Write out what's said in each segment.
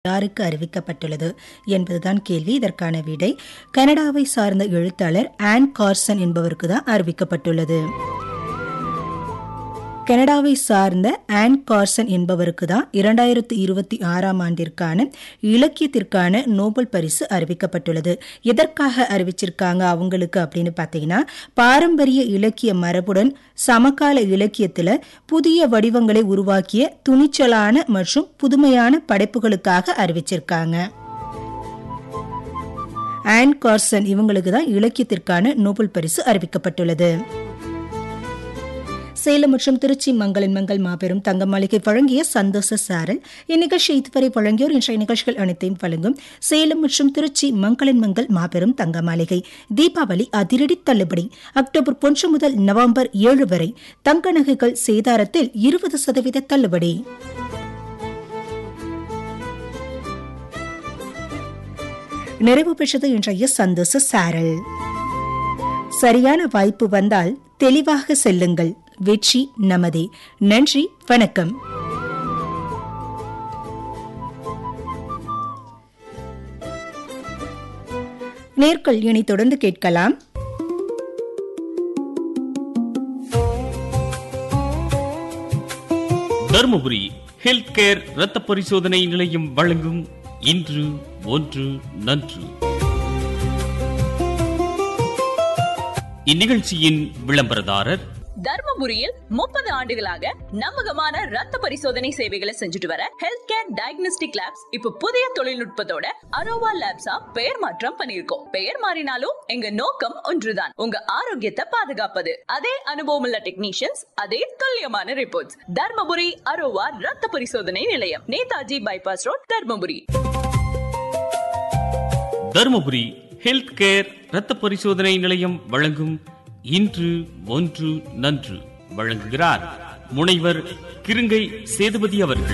யாருக்கு அறிவிக்கப்பட்டுள்ளது என்பதுதான் கேள்வி இதற்கான விடை கனடாவை சார்ந்த எழுத்தாளர் ஆன் கார்சன் என்பவருக்கு தான் அறிவிக்கப்பட்டுள்ளது கனடாவை சார்ந்த ஆன் கார்சன் என்பவருக்கு தான் இரண்டாயிரத்தி இருபத்தி ஆறாம் ஆண்டிற்கான இலக்கியத்திற்கான நோபல் பரிசு அறிவிக்கப்பட்டுள்ளது எதற்காக அறிவிச்சிருக்காங்க அவங்களுக்கு அப்படின்னு பார்த்தீங்கன்னா பாரம்பரிய இலக்கிய மரபுடன் சமகால இலக்கியத்தில் புதிய வடிவங்களை உருவாக்கிய துணிச்சலான மற்றும் புதுமையான படைப்புகளுக்காக அறிவிச்சிருக்காங்க ஆன் கார்சன் இவங்களுக்கு தான் இலக்கியத்திற்கான நோபல் பரிசு அறிவிக்கப்பட்டுள்ளது சேலம் மற்றும் திருச்சி மங்களின் மங்கள் மாபெரும் தங்க மாளிகை வழங்கிய சந்தோஷ சாரல் இந்நிகழ்ச்சி இதுவரை வழங்கியோர் இன்றைய நிகழ்ச்சிகள் அனைத்தையும் வழங்கும் சேலம் மற்றும் திருச்சி மங்களின் மங்கள் மாபெரும் தங்க மாளிகை தீபாவளி அதிரடி தள்ளுபடி அக்டோபர் ஒன்று முதல் நவம்பர் ஏழு வரை தங்க நகைகள் சேதாரத்தில் இருபது சதவீத தள்ளுபடி நிறைவு பெற்றது இன்றைய சந்தோஷ சாரல் சரியான வாய்ப்பு வந்தால் தெளிவாக செல்லுங்கள் வெற்றி நமதே நன்றி வணக்கம் நேர்கள் இனி தொடர்ந்து கேட்கலாம் தருமபுரி ஹெல்த் கேர் இரத்த பரிசோதனை நிலையம் வழங்கும் இன்று ஒன்று நன்று இந்நிகழ்ச்சியின் விளம்பரதாரர் தர்மபுரியில் முப்பது ஆண்டுகளாக நம்பகமான ரத்த பரிசோதனை சேவைகளை செஞ்சுட்டு வர ஹெல்த் கேர் டயக்னோஸ்டிக் லேப்ஸ் இப்ப புதிய தொழில்நுட்பத்தோட அரோவா லேப்ஸா பெயர் மாற்றம் பண்ணிருக்கோம் பெயர் மாறினாலும் எங்க நோக்கம் ஒன்றுதான் உங்க ஆரோக்கியத்தை பாதுகாப்பது அதே அனுபவம் உள்ள டெக்னீஷியன்ஸ் அதே துல்லியமான ரிப்போர்ட்ஸ் தர்மபுரி அரோவா ரத்த பரிசோதனை நிலையம் Netaji bypass road Dharmapuri Dharmapuri health care இரத்த பரிசோதனை நிலையம் வழங்கும் இன்று ஒன்று நன்று வழங்குகிறார் முனைவர் கிருங்கை சேதுபதி அவர்கள்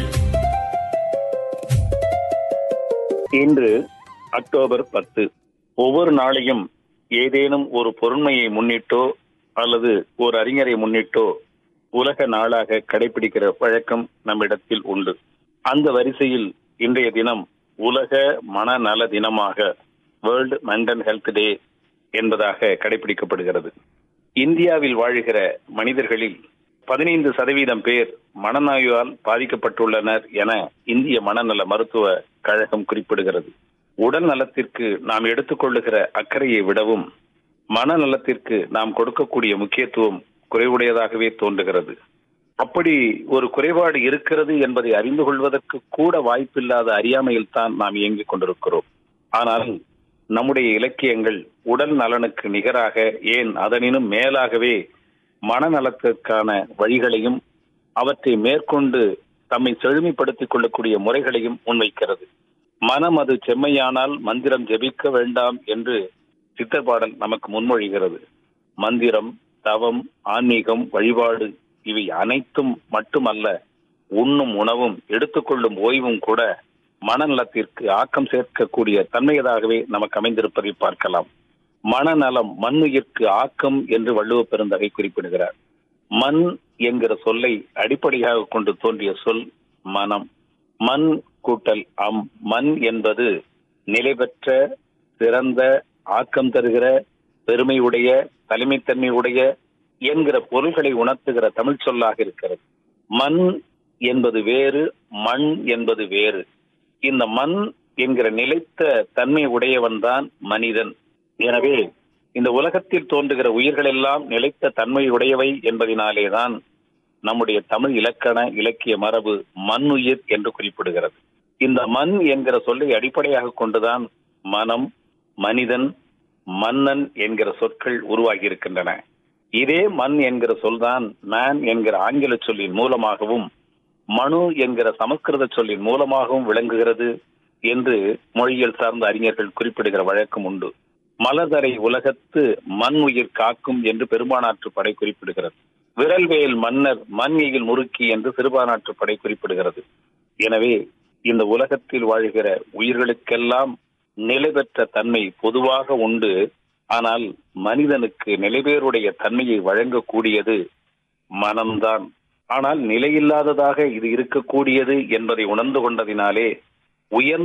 இன்று அக்டோபர் பத்து ஒவ்வொரு நாளையும் ஏதேனும் ஒரு பொருண்மையை முன்னிட்டோ அல்லது ஒரு அறிஞரை முன்னிட்டோ உலக நாளாக கடைபிடிக்கிற வழக்கம் நம்மிடத்தில் உண்டு அந்த வரிசையில் இன்றைய தினம் உலக மனநல தினமாக வேர்ல்டு மென்டல் ஹெல்த் டே என்பதாக கடைபிடிக்கப்படுகிறது இந்தியாவில் வாழுகிற மனிதர்களில் பதினைந்து சதவீதம் பேர் மனநோயால் பாதிக்கப்பட்டுள்ளனர் என இந்திய மனநல மருத்துவ கழகம் குறிப்பிடுகிறது உடல் நலத்திற்கு நாம் எடுத்துக்கொள்ளுகிற அக்கறையை விடவும் மனநலத்திற்கு நாம் கொடுக்கக்கூடிய முக்கியத்துவம் குறைவுடையதாகவே தோன்றுகிறது அப்படி ஒரு குறைபாடு இருக்கிறது என்பதை அறிந்து கொள்வதற்கு கூட வாய்ப்பில்லாத அறியாமையில் தான் நாம் இயங்கிக் கொண்டிருக்கிறோம் ஆனால் நம்முடைய இலக்கியங்கள் உடல் நலனுக்கு நிகராக ஏன் அதனினும் மேலாகவே மனநலத்திற்கான வழிகளையும் அவற்றை மேற்கொண்டு தம்மை செழுமைப்படுத்திக் கொள்ளக்கூடிய முறைகளையும் முன்வைக்கிறது மனம் அது செம்மையானால் மந்திரம் ஜெபிக்க வேண்டாம் என்று சித்தர் பாடல் நமக்கு முன்மொழிகிறது மந்திரம் தவம் ஆன்மீகம் வழிபாடு இவை அனைத்தும் மட்டுமல்ல உண்ணும் உணவும் எடுத்துக்கொள்ளும் ஓய்வும் கூட மனநலத்திற்கு ஆக்கம் சேர்க்கக்கூடிய தன்மையதாகவே நமக்கு அமைந்திருப்பதை பார்க்கலாம் மனநலம் மண்ணுயிர்க்கு ஆக்கம் என்று வள்ளுவ பெருந்தகை குறிப்பிடுகிறார் மண் என்கிற சொல்லை அடிப்படையாக கொண்டு தோன்றிய சொல் மனம் மண் கூட்டல் அம் மண் என்பது நிலை பெற்ற சிறந்த ஆக்கம் தருகிற பெருமையுடைய தலைமைத்தன்மை உடைய என்கிற பொருள்களை உணர்த்துகிற தமிழ் சொல்லாக இருக்கிறது மண் என்பது வேறு மண் என்பது வேறு இந்த மண் என்கிற நிலைத்த தன்மை உடையவன் தான் மனிதன் எனவே இந்த உலகத்தில் தோன்றுகிற உயிர்கள் எல்லாம் நிலைத்த தன்மை உடையவை என்பதினாலேதான் நம்முடைய தமிழ் இலக்கண இலக்கிய மரபு மண் உயிர் என்று குறிப்பிடுகிறது இந்த மண் என்கிற சொல்லை அடிப்படையாக கொண்டுதான் மனம் மனிதன் மன்னன் என்கிற சொற்கள் உருவாகி இருக்கின்றன இதே மண் என்கிற சொல்தான் மேன் என்கிற ஆங்கில சொல்லின் மூலமாகவும் மனு என்கிற சமஸ்கிருத சொல்லின் மூலமாகவும் விளங்குகிறது என்று மொழியியல் சார்ந்த அறிஞர்கள் குறிப்பிடுகிற வழக்கம் உண்டு மலர்தரை உலகத்து மண் உயிர் காக்கும் என்று பெரும்பானாற்று படை குறிப்பிடுகிறது விரல்வேல் மன்னர் மண் எயில் முறுக்கி என்று சிறுபானாற்று படை குறிப்பிடுகிறது எனவே இந்த உலகத்தில் வாழ்கிற உயிர்களுக்கெல்லாம் நிலை பெற்ற தன்மை பொதுவாக உண்டு ஆனால் மனிதனுக்கு நிலைபேருடைய தன்மையை வழங்கக்கூடியது மனம்தான் ஆனால் நிலையில்லாததாக இது இருக்கக்கூடியது என்பதை உணர்ந்து கொண்டதினாலே உயர்ந்த